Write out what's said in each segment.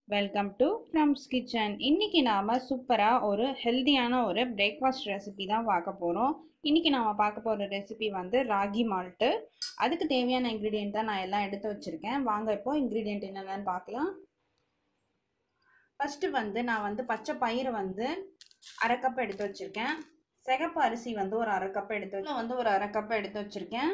welcome to ஃப்ரம்ஸ் kitchen இன்னைக்கு நாம் சூப்பராக ஒரு ஹெல்தியான ஒரு பிரேக்ஃபாஸ்ட் ரெசிபி தான் பார்க்க போகிறோம் இன்னைக்கு நாம் பார்க்க போகிற ரெசிபி வந்து ராகி மால்ட்டு அதுக்கு தேவையான இன்க்ரீடியன்ட் தான் நான் எல்லாம் எடுத்து வச்சுருக்கேன் வாங்க இப்போ இன்க்ரீடியன்ட் என்னென்னு பார்க்கலாம் ஃபஸ்ட்டு வந்து நான் வந்து பச்சை பயிறு வந்து அரை கப் எடுத்து வச்சுருக்கேன் சிகப்பு அரிசி வந்து ஒரு அரை கப் எடுத்து வச்சு வந்து ஒரு அரை கப் எடுத்து வச்சுருக்கேன்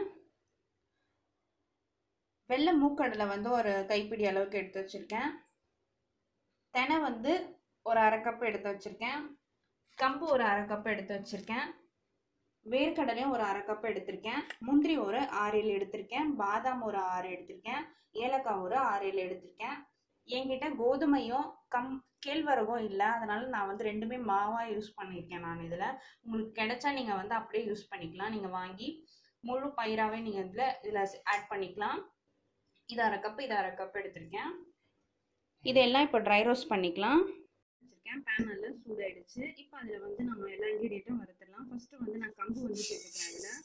வெள்ளை மூக்கடலை வந்து ஒரு கைப்பிடி அளவுக்கு எடுத்து வச்சுருக்கேன் தெனை வந்து ஒரு அரை கப் எடுத்து வச்சுருக்கேன் கம்பு ஒரு அரை கப் எடுத்து வச்சுருக்கேன் வேர்க்கடலையும் ஒரு அரை கப் எடுத்திருக்கேன் முந்திரி ஒரு ஆறு ஏழு எடுத்திருக்கேன் பாதாம் ஒரு ஆறு எடுத்திருக்கேன் ஏலக்காய் ஒரு ஆறு ஏழு எடுத்திருக்கேன் என்கிட்ட கோதுமையும் கம் கேழ்வரகும் இல்லை அதனால நான் வந்து ரெண்டுமே மாவாக யூஸ் பண்ணியிருக்கேன் நான் இதில் உங்களுக்கு கிடைச்சா நீங்கள் வந்து அப்படியே யூஸ் பண்ணிக்கலாம் நீங்கள் வாங்கி முழு பயிராகவே நீங்கள் இதில் இதில் ஆட் பண்ணிக்கலாம் இது அரை கப் இது அரை கப் எடுத்திருக்கேன் இதெல்லாம் இப்போ ட்ரை ரோஸ்ட் பண்ணிக்கலாம் வச்சுருக்கேன் பேன் நல்லா சூடாயிடுச்சு இப்போ அதில் வந்து நம்ம எல்லா இன்க்ரீடியண்ட்டும் வறுத்துடலாம் ஃபஸ்ட்டு வந்து நான் கம்பு வந்து சேர்த்துக்கிறேன்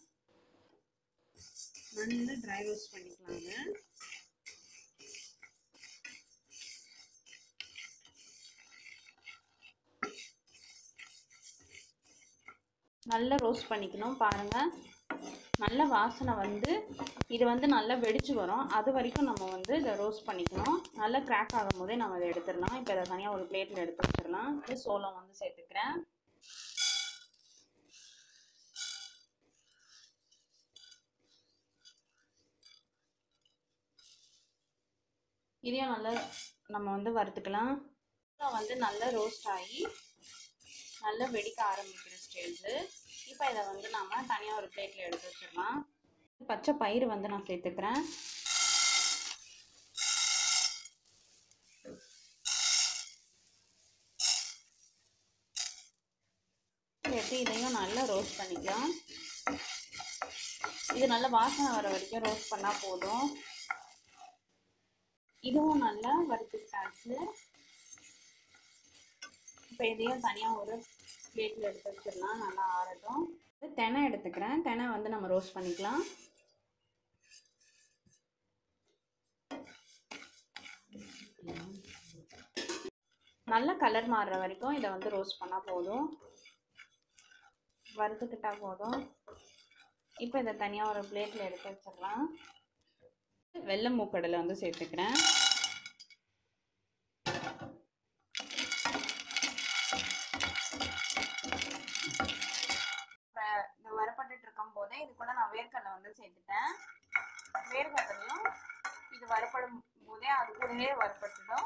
அதில் நல்லா ட்ரை ரோஸ்ட் பண்ணிக்கலாங்க நல்லா ரோஸ்ட் பண்ணிக்கணும் பாருங்கள் நல்ல வாசனை வந்து இது வந்து நல்லா வெடிச்சு வரும் அது வரைக்கும் நம்ம வந்து இதை ரோஸ்ட் பண்ணிக்கணும் நல்லா கிராக் ஆகும் போதே நம்ம இதை எடுத்துடலாம் இப்போ இதை தனியாக ஒரு பிளேட்டில் எடுத்து வச்சிடலாம் இது சோளம் வந்து சேர்த்துக்கிறேன் இதையும் நல்லா நம்ம வந்து வறுத்துக்கலாம் வந்து நல்லா ரோஸ்ட் ஆகி நல்லா வெடிக்க ஆரம்பிக்கிற ஸ்டேஜு இப்போ இதை வந்து நம்ம தனியாக ஒரு பிளேட்டில் எடுத்து வச்சிடலாம் பச்சை பயிறு வந்து நான் சேர்த்துக்கிறேன் சேர்த்து இதையும் நல்லா ரோஸ்ட் பண்ணிக்கலாம் இது நல்லா வாசனை வர வரைக்கும் ரோஸ்ட் பண்ணால் போதும் இதுவும் நல்லா வறுத்துக்கிட்டாச்சு இப்போ இதையும் தனியாக ஒரு பிளேட்டில் எடுத்து வச்சிடலாம் நல்லா ஆறட்டும் தெனை எடுத்துக்கிறேன் தெனை வந்து நம்ம ரோஸ்ட் பண்ணிக்கலாம் நல்ல கலர் மாறுற வரைக்கும் இதை வந்து ரோஸ்ட் பண்ணால் போதும் வறுத்துக்கிட்டா போதும் இப்போ இதை தனியாக ஒரு பிளேட்டில் எடுத்து வச்சிடலாம் வெள்ளை மூக்கடலை வந்து சேர்த்துக்கிறேன் இந்த வரப்பட்டுட்டு இருக்கும் போதே இது கூட நான் வேர்க்கடலை வந்து சேர்த்துட்டேன் வேர்க்கடலையும் இது வரப்படும் போதே அது கூடவே வரப்பட்டுடும்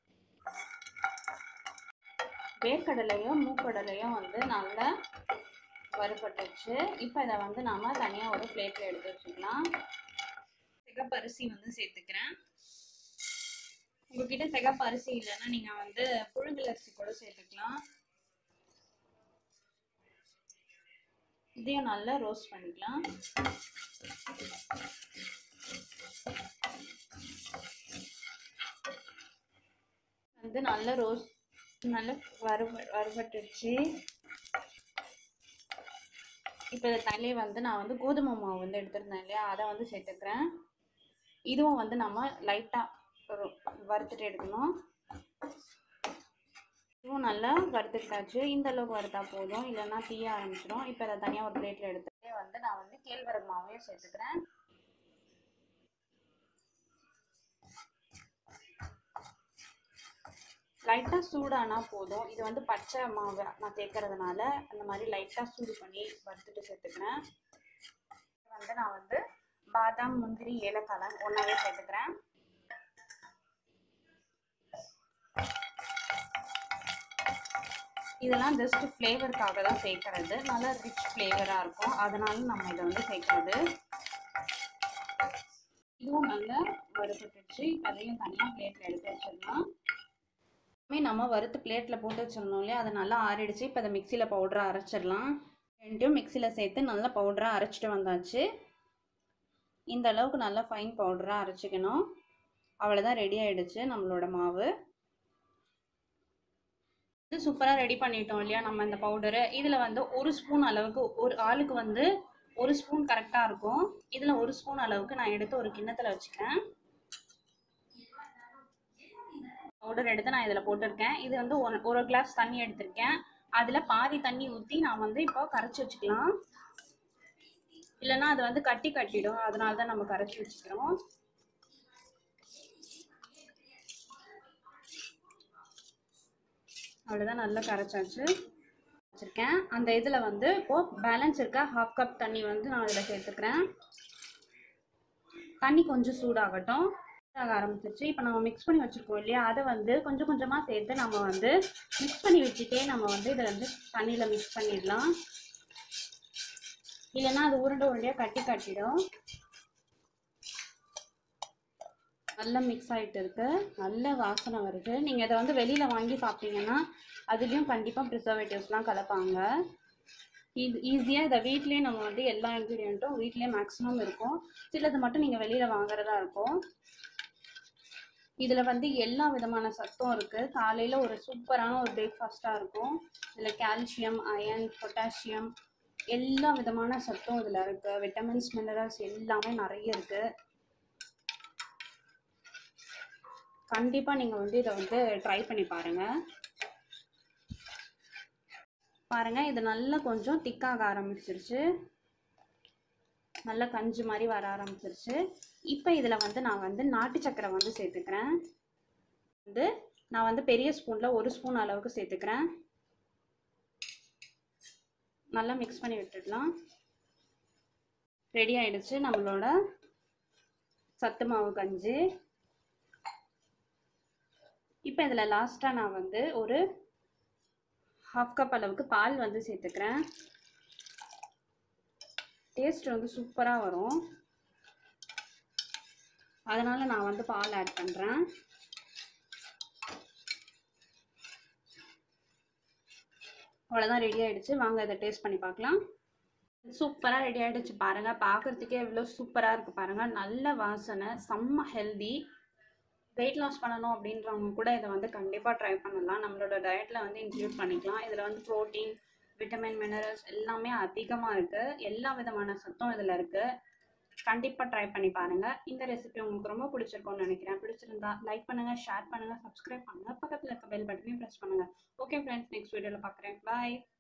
வேர்க்கடலையும் மூக்கடலையும் வந்து நல்லா வறுபட்டுச்சு இப்போ இதை வந்து நாம் தனியாக ஒரு பிளேட்டில் எடுத்து வச்சுக்கலாம் சிகப்பரிசி வந்து சேர்த்துக்கிறேன் உங்ககிட்ட சிகப்பு அரிசி இல்லைன்னா நீங்கள் வந்து புழுங்கல் அரிசி கூட சேர்த்துக்கலாம் இதையும் நல்லா ரோஸ்ட் பண்ணிக்கலாம் வந்து நல்லா ரோஸ்ட் நல்லா வறு வறுபட்டுருச்சு இப்போ இந்த தண்ணியை வந்து நான் வந்து கோதுமை மாவு வந்து எடுத்துருந்தேன் இல்லையா அதை வந்து சேர்த்துக்கிறேன் இதுவும் வந்து நம்ம லைட்டாக வறுத்துட்டு எடுக்கணும் இதுவும் நல்லா வறுத்துக்கிட்டாச்சு இந்த அளவுக்கு வறுத்தா போதும் இல்லைன்னா தீய ஆரம்பிச்சிடும் இப்போ அதை தனியாக ஒரு பிளேட்டில் எடுத்துட்டு வந்து நான் வந்து கேழ்வரகு மாவையும் சேர்த்துக்கிறேன் லைட்டாக சூடானா போதும் இது வந்து பச்சை மாவு நான் சேர்க்கறதுனால அந்த மாதிரி லைட்டாக சூடு பண்ணி வறுத்துட்டு சேர்த்துக்கிறேன் வந்து நான் வந்து பாதாம் முந்திரி ஏலக்காய் ஒன்றாவே சேர்த்துக்கிறேன் இதெல்லாம் ஜஸ்ட் ஃப்ளேவருக்காக தான் சேர்க்கறது நல்லா ரிச் ஃப்ளேவராக இருக்கும் அதனால நம்ம இதை வந்து சேர்க்கறது இதுவும் நல்லா வறுபட்டுச்சு அதையும் தனியாக பிளேட்டில் எடுத்து வச்சிடலாம் நம்ம வறுத்து பிளேட்டில் போட்டு வச்சிடணும் இல்லையா அதை நல்லா ஆறிடுச்சு இப்போ அதை மிக்சியில் பவுடராக அரைச்சிடலாம் ரெண்டையும் மிக்சியில் சேர்த்து நல்லா பவுடராக அரைச்சிட்டு வந்தாச்சு இந்த அளவுக்கு நல்லா ஃபைன் பவுடராக அரைச்சிக்கணும் அவ்வளோதான் ரெடி ஆகிடுச்சு நம்மளோட மாவு இது சூப்பராக ரெடி பண்ணிட்டோம் இல்லையா நம்ம இந்த பவுடரு இதில் வந்து ஒரு ஸ்பூன் அளவுக்கு ஒரு ஆளுக்கு வந்து ஒரு ஸ்பூன் கரெக்டாக இருக்கும் இதில் ஒரு ஸ்பூன் அளவுக்கு நான் எடுத்து ஒரு கிண்ணத்தில் வச்சுக்கிறேன் பவுடர் எடுத்து நான் இதில் போட்டிருக்கேன் இது வந்து ஒரு ஒரு கிளாஸ் தண்ணி எடுத்திருக்கேன் அதில் பாதி தண்ணி ஊற்றி நான் வந்து இப்போ கரைச்சி வச்சுக்கலாம் இல்லைன்னா அது வந்து கட்டி கட்டிடும் அதனால தான் நம்ம கரைச்சி வச்சுக்கிறோம் அவ்வளோதான் நல்லா கரைச்சாச்சு வச்சுருக்கேன் அந்த இதில் வந்து இப்போது பேலன்ஸ் இருக்க ஹாஃப் கப் தண்ணி வந்து நான் இதில் சேர்த்துக்கிறேன் தண்ணி கொஞ்சம் சூடாகட்டும் ஆக ஆரம்பிச்சிருச்சு இப்போ நம்ம மிக்ஸ் பண்ணி வச்சுருக்கோம் இல்லையா அதை வந்து கொஞ்சம் கொஞ்சமாக சேர்த்து நம்ம வந்து மிக்ஸ் பண்ணி வச்சுட்டே நம்ம வந்து இதை வந்து தண்ணியில் மிக்ஸ் பண்ணிடலாம் இல்லைன்னா அது உருண்டை உருண்டையாக கட்டி கட்டிடும் நல்லா மிக்ஸ் ஆகிட்டு இருக்கு நல்ல வாசனை வருது நீங்கள் இதை வந்து வெளியில் வாங்கி சாப்பிட்டீங்கன்னா அதுலேயும் கண்டிப்பாக ப்ரிசர்வேட்டிவ்ஸ்லாம் கலப்பாங்க இது ஈஸியாக இதை வீட்லேயே நம்ம வந்து எல்லா இன்க்ரீடியண்ட்டும் வீட்லேயே மேக்ஸிமம் இருக்கும் சிலது மட்டும் நீங்கள் வெளியில் வாங்குறதா இருக்கும் இதில் வந்து எல்லா விதமான சத்தும் இருக்குது காலையில் ஒரு சூப்பரான ஒரு பிரேக்ஃபாஸ்ட்டாக இருக்கும் இதில் கால்சியம் அயன் பொட்டாசியம் எல்லா விதமான சத்தும் இதில் இருக்குது விட்டமின்ஸ் மினரல்ஸ் எல்லாமே நிறைய இருக்குது கண்டிப்பாக நீங்கள் வந்து இதை வந்து ட்ரை பண்ணி பாருங்கள் பாருங்கள் இது நல்லா கொஞ்சம் திக்காக ஆரம்பிச்சிருச்சு நல்லா கஞ்சி மாதிரி வர ஆரம்பிச்சிருச்சு இப்போ இதில் வந்து நான் வந்து நாட்டு சக்கரை வந்து சேர்த்துக்கிறேன் வந்து நான் வந்து பெரிய ஸ்பூனில் ஒரு ஸ்பூன் அளவுக்கு சேர்த்துக்கிறேன் நல்லா மிக்ஸ் பண்ணி விட்டுடலாம் ரெடி ஆயிடுச்சு நம்மளோட சத்து மாவு கஞ்சி இப்போ இதில் லாஸ்ட்டாக நான் வந்து ஒரு ஹாஃப் கப் அளவுக்கு பால் வந்து சேர்த்துக்கிறேன் டேஸ்ட் வந்து சூப்பராக வரும் அதனால் நான் வந்து பால் ஆட் பண்ணுறேன் அவ்வளோதான் ரெடி ஆகிடுச்சு வாங்க இதை டேஸ்ட் பண்ணி பார்க்கலாம் சூப்பராக ரெடி ஆகிடுச்சு பாருங்கள் பார்க்குறதுக்கே எவ்வளோ சூப்பராக இருக்குது பாருங்கள் நல்ல வாசனை செம்ம ஹெல்தி வெயிட் லாஸ் பண்ணணும் அப்படின்றவங்க கூட இதை வந்து கண்டிப்பாக ட்ரை பண்ணலாம் நம்மளோட டயட்டில் வந்து இன்க்ளூட் பண்ணிக்கலாம் இதில் வந்து ப்ரோட்டீன் விட்டமின் மினரல்ஸ் எல்லாமே அதிகமாக இருக்குது எல்லா விதமான சத்தும் இதில் இருக்குது கண்டிப்பாக ட்ரை பண்ணி பாருங்கள் இந்த ரெசிபி உங்களுக்கு ரொம்ப பிடிச்சிருக்கும்னு நினைக்கிறேன் பிடிச்சிருந்தா லைக் பண்ணுங்கள் ஷேர் பண்ணுங்கள் சப்ஸ்கிரைப் பண்ணுங்கள் பக்கத்தில் இருக்க பெல் பட்டனையும் ப்ரெஸ் பண்ணுங்கள் ஓகே ஃப்ரெண்ட்ஸ் நெக்ஸ்ட் வீடியோவில் பார்க்குறேன் பாய்